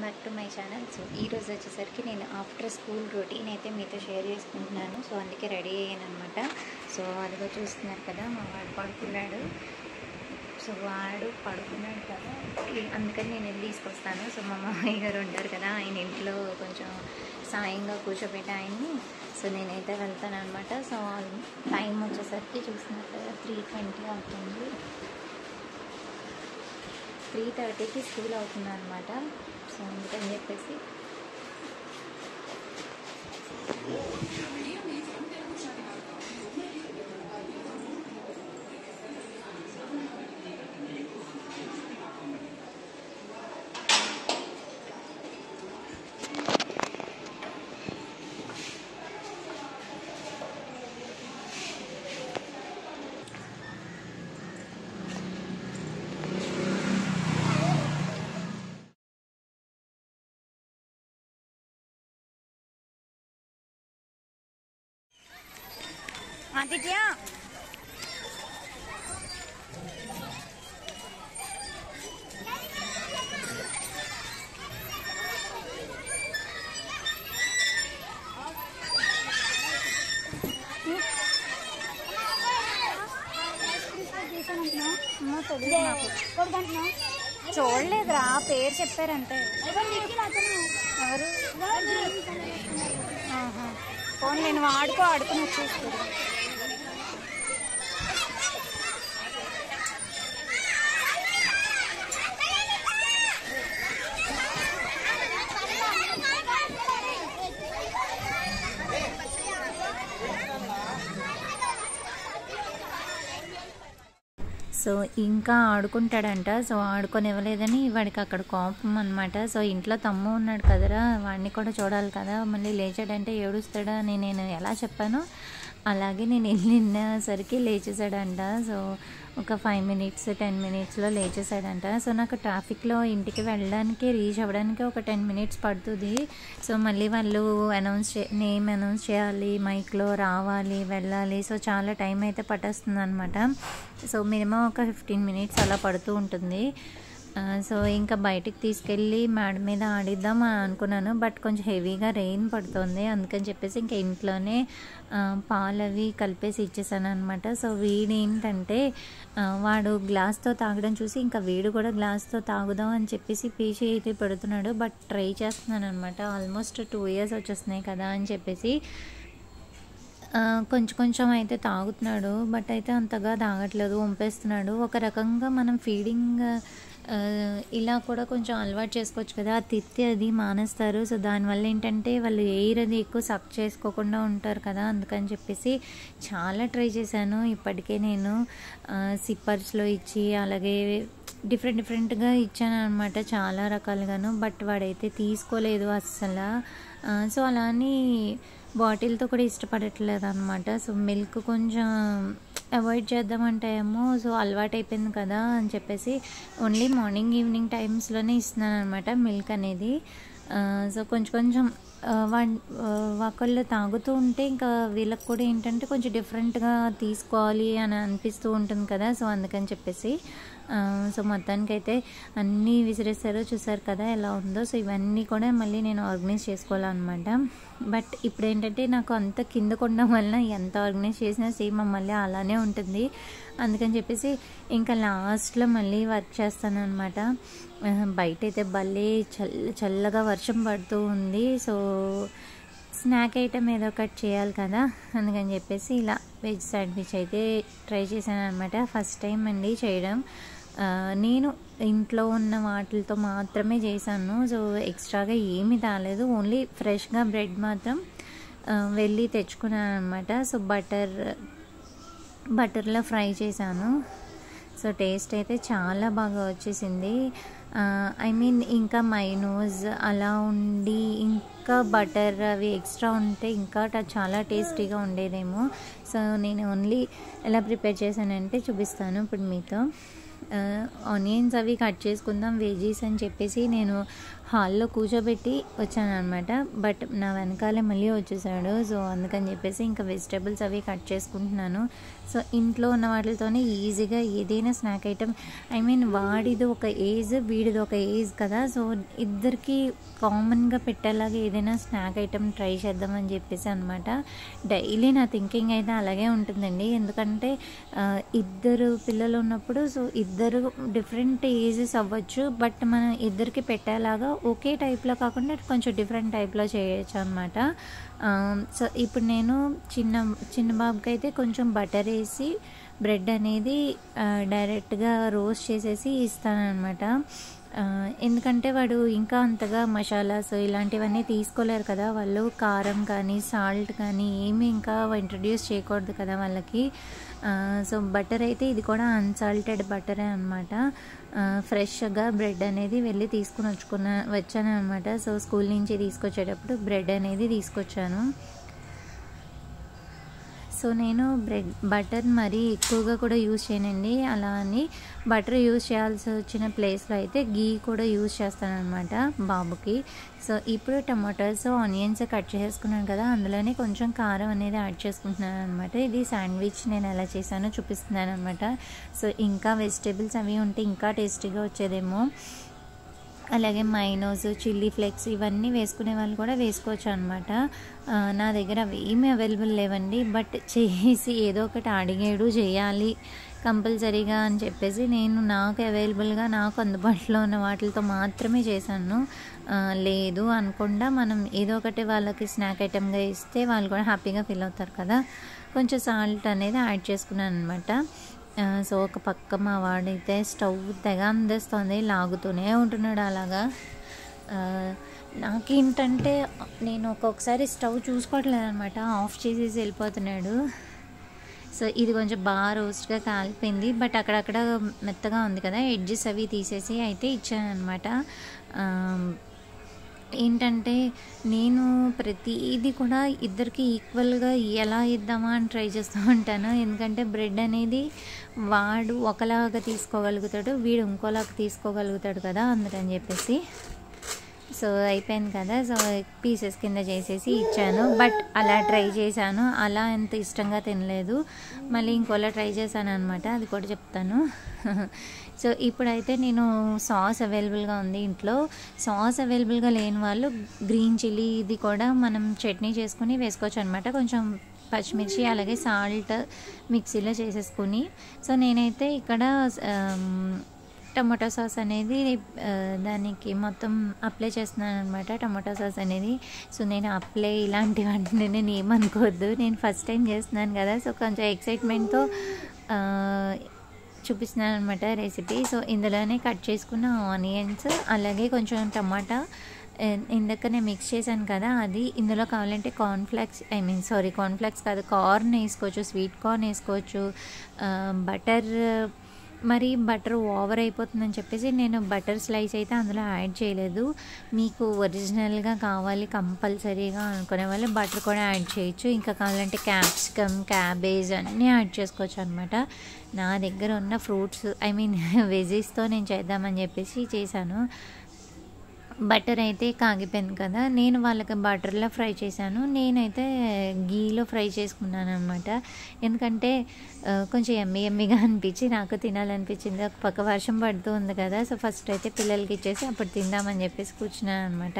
Back to my channel so ఈ రోజు వచ్చేసరికి నేను ఆఫ్టర్ స్కూల్ రొటీన్ అయితే మీతో షేర్ చేసుకుంటున్నాను సో అందుకే రెడీ అయ్యాను అనమాట సో అదిగో చూస్తున్నారు కదా మా వాడు పడుకున్నాడు సో వాడు పడుకున్నాడు కదా ఈ- అందుకని నేను వెళ్ళి తీసుకొస్తాను సో మా మామయ్య గారు ఉంటారు కదా ఆయన ఇంట్లో కొంచెం సాయంగా కూర్చోబెట్టి ఆయన్ని సో నేనైతే వెళ్తాను అనమాట సో టైం వచ్చేసరికి చూస్తున్నారు కదా త్రీ ట్వంటీ అవుతుంది త్రీ థర్టీకి స్కూల్ అవుతుంది అనమాట సో అందుకని చెప్పేసి ఆదిత్య చూడలేదురా పేరు చెప్పారంటే ఎవరు ఆహా. ఫోన్ నేను వాడుకో ఆడుకుని వచ్చేస్తాను సో ఇంకా ఆడుకుంటాడంట సో ఆడుకొని ఇవ్వలేదని వాడికి అక్కడ కోపం అనమాట సో ఇంట్లో తమ్ము ఉన్నాడు కదరా వాడిని కూడా చూడాలి కదా మళ్ళీ లేచాడంటే ఏడుస్తాడా అని నేను ఎలా చెప్పానో అలాగే నేను వెళ్ళినసరికి లేచేసాడంట సో ఒక ఫైవ్ మినిట్స్ టెన్ మినిట్స్లో లేచేసాడంట సో నాకు ట్రాఫిక్లో ఇంటికి వెళ్ళడానికి రీచ్ అవ్వడానికి ఒక టెన్ మినిట్స్ పడుతుంది సో మళ్ళీ వాళ్ళు అనౌన్స్ చే నేమ్ అనౌన్స్ చేయాలి మైక్లో రావాలి వెళ్ళాలి సో చాలా టైం అయితే పట్టేస్తుంది అనమాట సో మినిమం ఒక ఫిఫ్టీన్ మినిట్స్ అలా పడుతూ ఉంటుంది ఆ, సో ఇంకా బయటికి తీసుకెళ్ళి మేడ మీద ఆడిద్దాం అని అనుకున్నాను బట్ కొంచెం హెవీగా రెయిన్ పడుతుంది అందుకని చెప్పేసి ఇంకా ఇంట్లోనే ఆ, పాలు అవి కలిపేసి ఇచ్చేసాను అనమాట సో వీడు ఏంటంటే ఆ, వాడు గ్లాస్తో తాగడం చూసి ఇంకా వీడు కూడా గ్లాస్తో తాగుదాం అని చెప్పేసి పీచి అయితే పెడుతున్నాడు బట్ ట్రై చేస్తున్నాను అనమాట ఆల్మోస్ట్ టూ ఇయర్స్ వచ్చేస్తున్నాయి కదా అని చెప్పేసి ఆ, కొంచెం కొంచెం అయితే తాగుతున్నాడు బట్ అయితే అంతగా తాగట్లేదు వంపేస్తున్నాడు ఒక రకంగా మనం ఫీడింగ్ ఆ, ఇలా కూడా కొంచెం అలవాటు చేసుకోవచ్చు కదా ఆ తిత్తి అది మానేస్తారు సో దానివల్ల ఏంటంటే వాళ్ళు ఎయిర్ అది ఎక్కువ సక్ చేసుకోకుండా ఉంటారు కదా అందుకని చెప్పేసి చాలా ట్రై చేశాను ఇప్పటికే నేను సిప్పర్స్లో ఇచ్చి అలాగే డిఫరెంట్ డిఫరెంట్గా ఇచ్చాను అనమాట చాలా రకాలుగాను బట్ వాడైతే తీసుకోలేదు అస్సలు ఆ, సో అలా అని బాటిల్తో కూడా ఇష్టపడట్లేదు అనమాట సో మిల్క్ కొంచెం అవాయిడ్ చేద్దామంటే ఏమో సో అలవాటు అయిపోయింది కదా అని చెప్పేసి ఓన్లీ మార్నింగ్ ఈవినింగ్ టైమ్స్లోనే ఇస్తున్నాను అనమాట మిల్క్ అనేది ఆ, సో కొంచెం కొంచెం ఆ, వా- ఆ, ఒకళ్ళు తాగుతూ ఉంటే ఇంకా వీళ్ళకి కూడా ఏంటంటే కొంచెం డిఫరెంట్గా తీసుకోవాలి అని అనిపిస్తూ ఉంటుంది కదా సో అందుకని చెప్పేసి ఆ, సో మొత్తానికైతే అన్నీ విసిరేసారో చూసారు కదా ఎలా ఉందో సో ఇవన్నీ కూడా మళ్ళీ నేను ఆర్గనైజ్ చేసుకోవాలన్నమాట బట్ ఇప్పుడు ఏంటంటే నాకు అంత కింద ఉండడం వలన ఎంత ఆర్గనైజ్ చేసినా సేమ్ మళ్ళీ అలానే ఉంటుంది అందుకని చెప్పేసి ఇంకా లాస్ట్లో మళ్ళీ వర్క్ చేస్తాను అనమాట బయట అయితే భలే చల్ల చల్లగా వర్షం పడుతూ ఉంది సో స్నాక్ ఐటమ్ ఏదో ఒకటి చేయాలి కదా అందుకని చెప్పేసి ఇలా వెజ్ శాండ్విచ్ అయితే ట్రై చేశాను అనమాట ఫస్ట్ టైం అండి చేయడం ఆ, నేను ఇంట్లో ఉన్న వాటితో మాత్రమే చేశాను సో ఎక్స్ట్రాగా ఏమీ తాలేదు ఓన్లీ ఫ్రెష్గా బ్రెడ్ మాత్రం ఆ, వెళ్ళి తెచ్చుకున్నాను అనమాట సో బటర్ బటర్లో ఫ్రై చేశాను సో టేస్ట్ అయితే చాలా బాగా వచ్చేసింది ఐ మీన్ ఇంకా మైనోస్ అలా ఉండి ఇంకా బటర్ అవి ఎక్స్ట్రా ఉంటే ఇంకా ట- చాలా టేస్టీగా ఉండేదేమో సో నేను ఓన్లీ ఎలా ప్రిపేర్ చేశానంటే చూపిస్తాను ఇప్పుడు మీతో ఆనియన్స్ అవి కట్ చేసుకుందాం వెజీస్ అని చెప్పేసి నేను హాల్లో కూర్చోబెట్టి వచ్చాను అనమాట బట్ నా వెనకాలే మళ్ళీ వచ్చేసాడు సో అందుకని చెప్పేసి ఇంకా వెజిటేబుల్స్ అవి కట్ చేసుకుంటున్నాను సో ఇంట్లో ఉన్న వాటితోనే ఈజీగా ఏదైనా స్నాక్ ఐటమ్ ఐ మీన్ వాడిది ఒక ఏజ్ వీడిది ఒక ఏజ్ కదా సో ఇద్దరికి కామన్గా పెట్టేలాగా ఏదైనా స్నాక్ ఐటమ్ ట్రై చేద్దామని చెప్పేసి అనమాట డైలీ నా థింకింగ్ అయితే అలాగే ఉంటుందండి ఎందుకంటే ఆ, ఇద్దరు పిల్లలు ఉన్నప్పుడు సో ఇద్దరు డిఫరెంట్ ఏజెస్ అవ్వచ్చు బట్ మనం ఇద్దరికి పెట్టేలాగా ఒకే టైప్లో కాకుండా కొంచెం డిఫరెంట్ టైప్లో చేయొచ్చు అనమాట సో ఇప్పుడు నేను చిన్న చిన్న బాబుకి అయితే కొంచెం బటర్ వేసి బ్రెడ్ అనేది ఆ, డైరెక్ట్గా రోస్ట్ చేసేసి ఇస్తానన్నమాట ఆ, ఎందుకంటే వాడు ఇంకా అంతగా మసాలాస్ ఇలాంటివన్నీ తీసుకోలేరు కదా వాళ్ళు కారం కానీ సాల్ట్ కానీ ఏమీ ఇంకా ఇంట్రడ్యూస్ చేయకూడదు కదా వాళ్ళకి ఆ, సో బటర్ అయితే ఇది కూడా అన్సాల్టెడ్ బటరే అనమాట ఫ్రెష్గా బ్రెడ్ అనేది వెళ్ళి తీసుకుని వచ్చుకున్న వచ్చాను అనమాట సో స్కూల్ నుంచి తీసుకొచ్చేటప్పుడు బ్రెడ్ అనేది తీసుకొచ్చాను సో నేను బ్రెడ్ బటర్ మరీ ఎక్కువగా కూడా యూజ్ చేయనండి అలా అని బటర్ యూజ్ చేయాల్సి వచ్చిన ప్లేస్లో అయితే గీ కూడా యూజ్ చేస్తానన్నమాట బాబుకి సో ఇప్పుడు టమాటోస్ ఆనియన్స్ కట్ చేసుకున్నాను కదా అందులోనే కొంచెం కారం అనేది యాడ్ చేసుకుంటున్నాను అనమాట ఇది శాండ్విచ్ నేను ఎలా చేశానో చూపిస్తున్నాను అనమాట సో ఇంకా వెజిటేబుల్స్ అవి ఉంటే ఇంకా టేస్టీగా వచ్చేదేమో అలాగే మైనోస్ చిల్లీ ఫ్లేక్స్ ఇవన్నీ వేసుకునే వాళ్ళు కూడా వేసుకోవచ్చు అనమాట నా దగ్గర అవి ఏమీ అవైలబుల్ లేవండి బట్ చేసి ఏదో ఒకటి అడిగేడు చేయాలి కంపల్సరీగా అని చెప్పేసి నేను నాకు అవైలబుల్గా నాకు అందుబాటులో ఉన్న వాటితో మాత్రమే చేశాను ఆ, లేదు అనకుండా మనం ఏదో ఒకటి వాళ్ళకి స్నాక్ ఐటెంగా ఇస్తే వాళ్ళు కూడా హ్యాపీగా ఫీల్ అవుతారు కదా కొంచెం సాల్ట్ అనేది యాడ్ చేసుకున్నాను అనమాట ఆ, సో ఒక పక్క మా వాడైతే స్టవ్ తెగ అందేస్తుంది లాగుతూనే ఉంటున్నాడు అలాగా ఆ, నాకేంటంటే నేను ఒక్కొక్కసారి స్టవ్ చూసుకోవట్లేదు అనమాట ఆఫ్ చేసేసి వెళ్ళిపోతున్నాడు సో ఇది కొంచెం బాగా రోస్ట్గా కాలిపోయింది బట్ అక్కడక్కడ మెత్తగా ఉంది కదా ఎడ్జెస్ అవి తీసేసి అయితే ఇచ్చాను అనమాట ఏంటంటే నేను ప్రతిదీ కూడా ఇద్దరికి ఈక్వల్గా ఎలా ఇద్దామా అని ట్రై చేస్తూ ఉంటాను ఎందుకంటే బ్రెడ్ అనేది వాడు ఒకలాగా తీసుకోగలుగుతాడు వీడు ఇంకోలాగా తీసుకోగలుగుతాడు కదా అందుకని చెప్పేసి సో అయిపోయింది కదా సో పీసెస్ కింద చేసేసి ఇచ్చాను బట్ అలా ట్రై చేశాను అలా ఎంత ఇష్టంగా తినలేదు మళ్ళీ ఇంకోలా ట్రై చేశాను అనమాట అది కూడా చెప్తాను సో ఇప్పుడైతే నేను సాస్ అవైలబుల్గా ఉంది ఇంట్లో సాస్ అవైలబుల్గా లేని వాళ్ళు గ్రీన్ చిల్లీ ఇది కూడా మనం చట్నీ చేసుకుని వేసుకోవచ్చు అనమాట కొంచెం పచ్చిమిర్చి అలాగే సాల్ట్ మిక్సీలో చేసేసుకుని సో నేనైతే ఇక్కడ ఆమ్, టమాటో సాస్ అనేది ఆ, దానికి మొత్తం అప్లై చేస్తున్నాను అనమాట టమాటో సాస్ అనేది సో నేను అప్లై ఇలాంటివన్నీ నేను ఏమనుకోవద్దు నేను ఫస్ట్ టైం చేస్తున్నాను కదా సో కొంచెం ఎక్సైట్మెంట్తో చూపిస్తున్నాను అనమాట రెసిపీ సో ఇందులోనే కట్ చేసుకున్న ఆనియన్స్ అలాగే కొంచెం టమాటా ఆ, ఇందాక నేను మిక్స్ చేశాను కదా అది ఇందులో కావాలంటే cornflakes I mean sorry cornflakes కాదు కార్న్ వేసుకోవచ్చు స్వీట్ కార్న్ వేసుకోవచ్చు బటర్ మరి బటర్ ఓవర్ అయిపోతుందని చెప్పేసి నేను బటర్ స్లైస్ అయితే అందులో యాడ్ చేయలేదు మీకు ఒరిజినల్గా కావాలి కంపల్సరీగా అనుకునే వాళ్ళు బటర్ కూడా యాడ్ చేయొచ్చు ఇంకా కావాలంటే క్యాప్సికమ్ క్యాబేజ్ అన్నీ యాడ్ చేసుకోవచ్చు అనమాట నా దగ్గర ఉన్న ఫ్రూట్స్ ఐ మీన్ వెజీస్తో నేను చేద్దామని చెప్పేసి చేశాను బటర్ అయితే కాగిపోయింది కదా నేను వాళ్ళకి బటర్లో ఫ్రై చేశాను నేనైతే గీలో ఫ్రై చేసుకున్నాను అనమాట ఎందుకంటే ఆ, కొంచెం ఎమ్మి ఎమ్మిగా అనిపించి నాకు తినాలనిపించింది ఒక పక్క వర్షం పడుతూ ఉంది కదా సో ఫస్ట్ అయితే పిల్లలకి ఇచ్చేసి అప్పుడు తిందామని చెప్పేసి కూర్చున్నాను అనమాట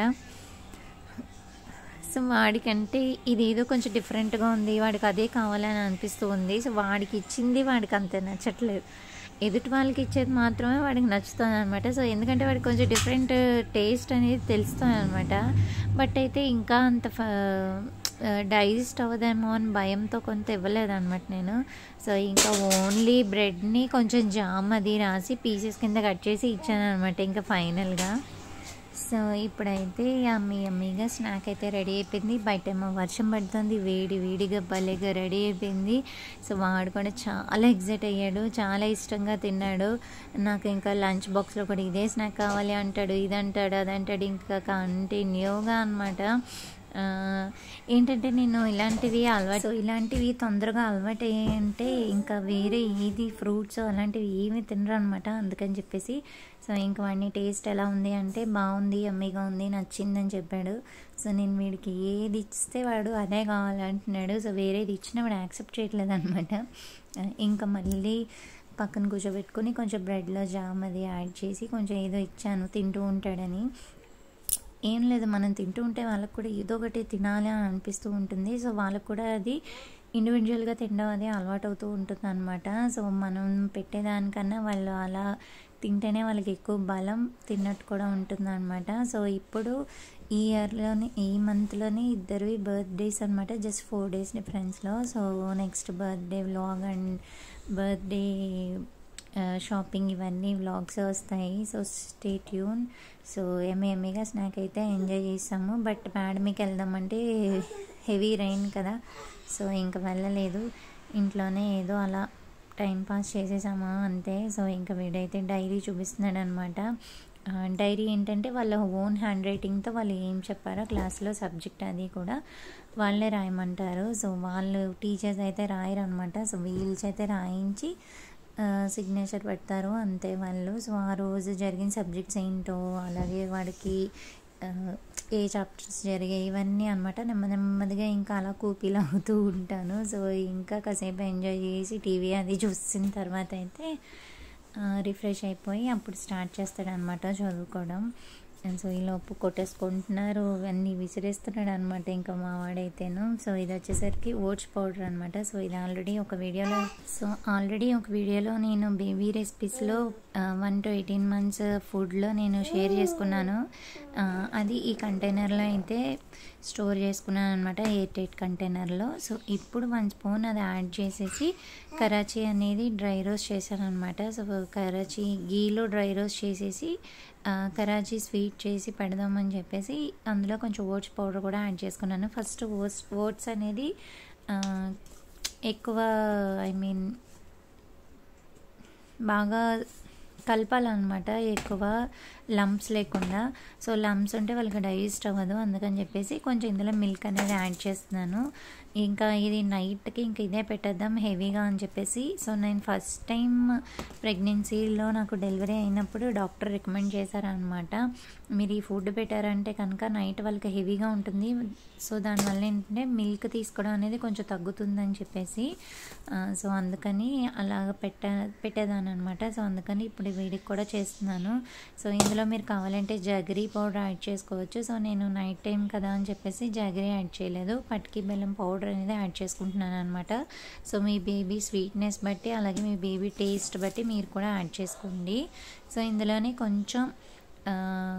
సో వాడికంటే ఇది ఏదో కొంచెం డిఫరెంట్గా ఉంది వాడికి అదే కావాలని అనిపిస్తూ ఉంది సో వాడికి ఇచ్చింది వాడికి అంత నచ్చట్లేదు ఎదుటి వాళ్ళకి ఇచ్చేది మాత్రమే వాడికి నచ్చుతుంది అనమాట సో ఎందుకంటే వాడికి కొంచెం డిఫరెంట్ టేస్ట్ అనేది తెలుస్తుంది అనమాట బట్ అయితే ఇంకా అంత డైజెస్ట్ అవ్వదేమో అని భయంతో కొంత ఇవ్వలేదన్నమాట నేను సో ఇంకా ఓన్లీ బ్రెడ్ని కొంచెం జామ్ అది రాసి పీసెస్ కింద కట్ చేసి ఇచ్చాను అనమాట ఇంకా ఫైనల్గా సో ఇప్పుడైతే అమ్మీ అమ్మీగా స్నాక్ అయితే రెడీ అయిపోయింది బయట ఏమో వర్షం పడుతుంది వేడి వేడిగా భలేగా రెడీ అయిపోయింది సో వాడు కూడా చాలా ఎగ్జైట్ అయ్యాడు చాలా ఇష్టంగా తిన్నాడు నాకు ఇంకా లంచ్ బాక్స్లో కూడా ఇదే స్నాక్ కావాలి అంటాడు ఇది అంటాడు అది అంటాడు ఇంకా కంటిన్యూగా అనమాట ఆ, ఏంటంటే నేను ఇలాంటివి అలవాటు సో ఇలాంటివి తొందరగా అలవాటు అంటే ఇంకా వేరే ఏది ఫ్రూట్స్ అలాంటివి ఏమీ తినరు అనమాట అందుకని చెప్పేసి సో ఇంకా వాడిని టేస్ట్ ఎలా ఉంది అంటే బాగుంది అమ్మీగా ఉంది నచ్చిందని చెప్పాడు సో నేను వీడికి ఏది ఇస్తే వాడు అదే కావాలంటున్నాడు సో వేరేది ఇచ్చినా వాడు యాక్సెప్ట్ చేయట్లేదు అనమాట ఆ, ఇంకా మళ్ళీ పక్కన కూర్చోబెట్టుకొని కొంచెం బ్రెడ్లో జామ్ అది యాడ్ చేసి కొంచెం ఏదో ఇచ్చాను తింటూ ఉంటాడని ఏం లేదు మనం తింటూ ఉంటే వాళ్ళకు కూడా ఏదో ఒకటి తినాలి అని అనిపిస్తూ ఉంటుంది సో వాళ్ళకు కూడా అది ఇండివిజువల్గా తినడం అది అలవాటు అవుతూ ఉంటుంది అనమాట సో మనం పెట్టేదానికన్నా వాళ్ళు అలా తింటేనే వాళ్ళకి ఎక్కువ బలం తిన్నట్టు కూడా ఉంటుంది అనమాట సో ఇప్పుడు ఈ ఇయర్లోనే ఈ మంత్లోనే ఇద్దరివి బర్త్డేస్ అనమాట జస్ట్ ఫోర్ డేస్ డిఫరెన్స్లో so next birthday vlog and birthday shopping ఇవన్నీ వ్లాగ్స్ వస్తాయి సో స్టే ట్యూన్ సో ఎమ్మె ఎమ్మెగా స్నాక్ అయితే ఎంజాయ్ చేస్తాము బట్ మేడమికి వెళ్దామంటే హెవీ రైన్ కదా సో ఇంకా వెళ్ళలేదు ఇంట్లోనే ఏదో అలా టైం పాస్ చేసేసామా అంతే సో ఇంకా వీడైతే డైరీ చూపిస్తున్నాడు అనమాట డైరీ ఏంటంటే వాళ్ళ ఓన్ హ్యాండ్ రైటింగ్తో వాళ్ళు ఏం చెప్పారో క్లాస్లో సబ్జెక్ట్ అది కూడా వాళ్ళే రాయమంటారు సో వాళ్ళు టీచర్స్ అయితే రాయరు అనమాట సో వీల్స్ అయితే రాయించి సిగ్నేచర్ పెడతారు అంతే వాళ్ళు సో ఆ రోజు జరిగిన సబ్జెక్ట్స్ ఏంటో అలాగే వాడికి ఆ, ఏ చాప్టర్స్ జరిగాయి ఇవన్నీ అనమాట నెమ్మది నెమ్మదిగా ఇంకా అలా కూపీలు అవుతూ ఉంటాను సో ఇంకా కాసేపు ఎంజాయ్ చేసి టీవీ అది చూసిన తర్వాత అయితే రిఫ్రెష్ అయిపోయి అప్పుడు స్టార్ట్ చేస్తాడనమాట చదువుకోవడం అండ్ సో ఈలోపు కొట్టేసుకుంటున్నారు అన్నీ విసిరేస్తున్నాడు అనమాట ఇంకా మా వాడైతేను సో ఇది వచ్చేసరికి ఓట్స్ పౌడర్ అనమాట సో ఇది ఆల్రెడీ ఒక వీడియోలో సో ఆల్రెడీ ఒక వీడియోలో నేను బేబీ రెసిపీస్లో వన్ టు ఎయిటీన్ మంత్స్ ఫుడ్లో నేను షేర్ చేసుకున్నాను ఆ, అది ఈ కంటైనర్లో అయితే స్టోర్ చేసుకున్నాను అనమాట ఎయిట్ ఎయిట్ కంటైనర్లో సో ఇప్పుడు వన్ స్పూన్ అది యాడ్ చేసేసి కరాచీ అనేది డ్రై రోస్ట్ చేశాను అనమాట సో కరాచీ గీలో డ్రై రోస్ట్ చేసేసి ఆ, కరాచీ స్వీట్ చేసి పెడదామని చెప్పేసి అందులో కొంచెం ఓట్స్ పౌడర్ కూడా యాడ్ చేసుకున్నాను ఫస్ట్ ఓట్స్ ఓట్స్ అనేది ఆ, ఎక్కువ ఐ మీన్ బాగా కలపాలన్నమాట ఎక్కువ లంప్స్ లేకుండా సో లంప్స్ ఉంటే వాళ్ళకి డైజెస్ట్ అవ్వదు అందుకని చెప్పేసి కొంచెం ఇందులో మిల్క్ అనేది యాడ్ చేస్తున్నాను ఇంకా ఇది నైట్కి ఇంకా ఇదే పెట్టేద్దాం హెవీగా అని చెప్పేసి సో నేను ఫస్ట్ టైం ప్రెగ్నెన్సీలో నాకు డెలివరీ అయినప్పుడు డాక్టర్ రికమెండ్ చేశారనమాట మీరు ఈ ఫుడ్ పెట్టారంటే కనుక నైట్ వాళ్ళకి హెవీగా ఉంటుంది సో దానివల్ల ఏంటంటే మిల్క్ తీసుకోవడం అనేది కొంచెం తగ్గుతుందని చెప్పేసి ఆ, సో అందుకని అలాగ పెట్ట పెట్టేదాన్ని అనమాట సో అందుకని ఇప్పుడు వీడికి కూడా చేస్తున్నాను సో ఇందులో మీరు కావాలంటే జగరీ పౌడర్ యాడ్ చేసుకోవచ్చు సో నేను నైట్ టైం కదా అని చెప్పేసి జగరీ యాడ్ చేయలేదు పట్కి బెల్లం పౌడర్ అనేది యాడ్ చేసుకుంటున్నాను అనమాట సో మీ బేబీ స్వీట్నెస్ బట్టి అలాగే మీ బేబీ టేస్ట్ బట్టి మీరు కూడా యాడ్ చేసుకోండి సో ఇందులోనే కొంచెం ఆ,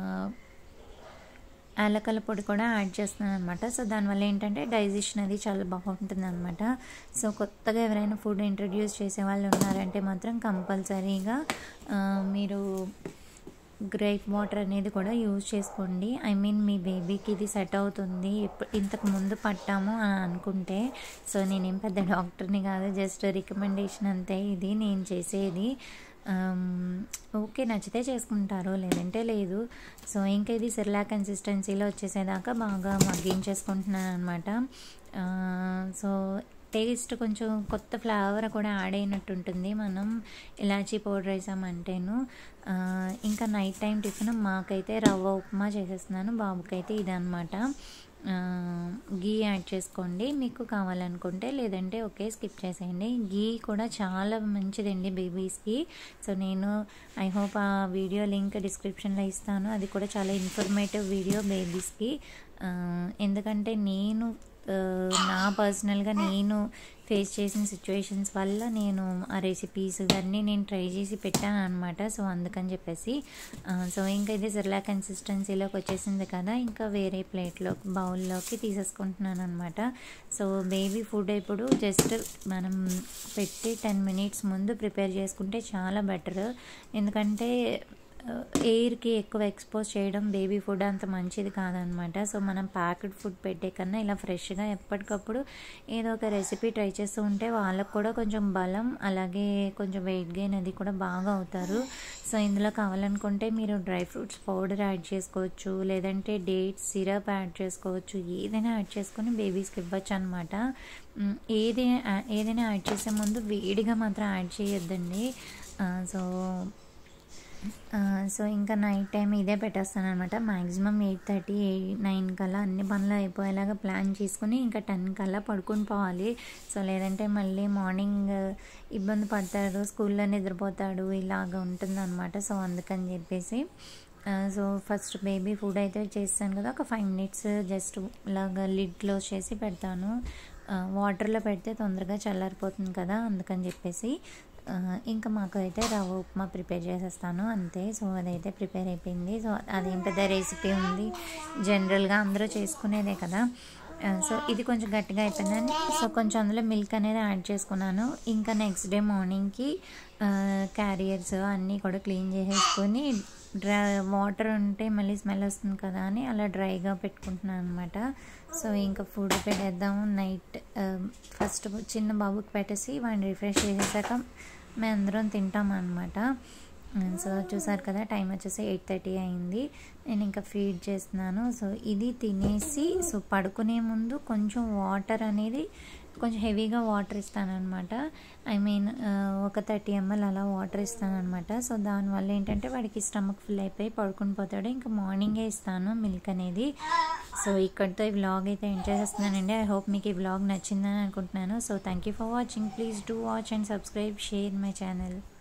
యాలకల పొడి కూడా యాడ్ చేస్తున్నాను అనమాట సో దానివల్ల ఏంటంటే డైజెషన్ అది చాలా బాగుంటుంది అనమాట సో కొత్తగా ఎవరైనా ఫుడ్ ఇంట్రడ్యూస్ చేసే వాళ్ళు ఉన్నారంటే మాత్రం కంపల్సరీగా ఆ, మీరు గ్రేప్ వాటర్ అనేది కూడా యూజ్ చేసుకోండి ఐ మీన్ మీ బేబీకి ఇది సెట్ అవుతుంది ఎప్పు- ఇంతకు ముందు పట్టాము అని అనుకుంటే సో నేనేం పెద్ద డాక్టర్ని కాదు జస్ట్ రికమెండేషన్ అంతే ఇది నేను చేసేది ఆమ్, ఓకే నచ్చితే చేసుకుంటారు లేదంటే లేదు సో ఇంకా ఇది సిర్లా కన్సిస్టెన్సీలో వచ్చేసేదాకా బాగా మగ్గించేసుకుంటున్నాను అనమాట సో టేస్ట్ కొంచెం కొత్త ఫ్లేవర్ కూడా యాడ్ అయినట్టు ఉంటుంది మనం ఇలాచీ పౌడర్ వేసామంటేను ఆ, ఇంకా నైట్ టైం టిఫిన్ మాకైతే రవ్వ ఉప్మా చేసేస్తున్నాను బాబుకైతే ఇదనమాట గీ యాడ్ చేసుకోండి మీకు కావాలనుకుంటే లేదంటే ఓకే స్కిప్ చేసేయండి గీ కూడా చాలా మంచిదండి బేబీస్కి సో నేను ఐ హోప్ ఆ వీడియో లింక్ డిస్క్రిప్షన్లో ఇస్తాను అది కూడా చాలా ఇన్ఫర్మేటివ్ వీడియో బేబీస్కి ఆ, ఎందుకంటే నేను ఆ, నా పర్సనల్గా నేను ఫేస్ చేసిన సిచ్యువేషన్స్ వల్ల నేను ఆ రెసిపీస్ ఇవన్నీ నేను ట్రై చేసి పెట్టాను అనమాట సో అందుకని చెప్పేసి ఆ, సో ఇంకా ఇది సిర్లా కన్సిస్టెన్సీలోకి వచ్చేసింది కదా ఇంకా వేరే ప్లేట్లో బౌల్లోకి తీసేసుకుంటున్నాను అనమాట సో బేబీ ఫుడ్ ఇప్పుడు జస్ట్ మనం పెట్టి టెన్ మినిట్స్ ముందు ప్రిపేర్ చేసుకుంటే చాలా బెటర్ ఎందుకంటే ఎయిర్కి ఎక్కువ ఎక్స్పోజ్ చేయడం బేబీ ఫుడ్ అంత మంచిది కాదనమాట సో మనం ప్యాకెడ్ ఫుడ్ పెట్టే కన్నా ఇలా ఫ్రెష్గా ఎప్పటికప్పుడు ఏదో ఒక రెసిపీ ట్రై చేస్తూ ఉంటే వాళ్ళకు కూడా కొంచెం బలం అలాగే కొంచెం వెయిట్ గెయిన్ అది కూడా బాగా అవుతారు సో ఇందులో కావాలనుకుంటే మీరు డ్రై ఫ్రూట్స్ పౌడర్ యాడ్ చేసుకోవచ్చు లేదంటే డేట్స్ సిరప్ యాడ్ చేసుకోవచ్చు ఏదైనా యాడ్ చేసుకొని బేబీస్కి ఇవ్వచ్చు అనమాట ఏది ఏదైనా యాడ్ చేసే ముందు వేడిగా మాత్రం యాడ్ చేయొద్దండి ఆ, సో సో ఇంకా నైట్ టైం ఇదే పెట్టేస్తాను అనమాట మ్యాక్సిమం ఎయిట్ థర్టీ నైన్ కల్లా అన్ని పనులు అయిపోయేలాగా ప్లాన్ చేసుకుని ఇంకా టెన్ కల్లా పడుకుని పోవాలి సో లేదంటే మళ్ళీ మార్నింగ్ ఇబ్బంది పడతాడు స్కూల్లో నిద్రపోతాడు ఇలాగ ఉంటుందన్నమాట సో అందుకని చెప్పేసి సో ఫస్ట్ బేబీ ఫుడ్ అయితే చేస్తాను కదా ఒక ఫైవ్ మినిట్స్ జస్ట్ ఇలాగ లిడ్ క్లోజ్ చేసి పెడతాను వాటర్లో పెడితే తొందరగా చల్లారిపోతుంది కదా అందుకని చెప్పేసి ఇంకా మాకు అయితే రవ్వ ఉప్మా ప్రిపేర్ చేసేస్తాను అంతే సో అదైతే ప్రిపేర్ అయిపోయింది సో అదేం పెద్ద రెసిపీ ఉంది జనరల్గా అందరూ చేసుకునేదే కదా సో ఇది కొంచెం గట్టిగా అయిపోయిందని సో కొంచెం అందులో మిల్క్ అనేది యాడ్ చేసుకున్నాను ఇంకా నెక్స్ట్ డే మార్నింగ్కి క్యారియర్స్ అన్నీ కూడా క్లీన్ చేసేసుకొని డ్రై వాటర్ ఉంటే మళ్ళీ స్మెల్ వస్తుంది కదా అని అలా డ్రైగా పెట్టుకుంటున్నాను అనమాట సో ఇంకా ఫుడ్ పెట్టేద్దాం నైట్ ఫస్ట్ చిన్న బాబుకి పెట్టేసి వాడిని రిఫ్రెష్ చేసేసాక మేము అందరం తింటాం అనమాట సో చూసారు కదా టైం వచ్చేసి ఎయిట్ థర్టీ అయింది నేను ఇంకా ఫీడ్ చేస్తున్నాను సో ఇది తినేసి సో పడుకునే ముందు కొంచెం వాటర్ అనేది కొంచెం హెవీగా వాటర్ ఇస్తానమాట ఐ మీన్ ఒక థర్టీ ఎంఎల్ అలా వాటర్ ఇస్తానమాట సో దానివల్ల ఏంటంటే వాడికి స్టమక్ ఫుల్ అయిపోయి పడుకుని పోతాడు ఇంకా మార్నింగే ఇస్తాను మిల్క్ అనేది సో ఇక్కడితో ఈ వ్లాగ్ అయితే ఎంజాయ్ చేస్తున్నానండి ఐ హోప్ మీకు ఈ వ్లాగ్ నచ్చిందని అనుకుంటున్నాను so thank you for watching please do watch and subscribe share my channel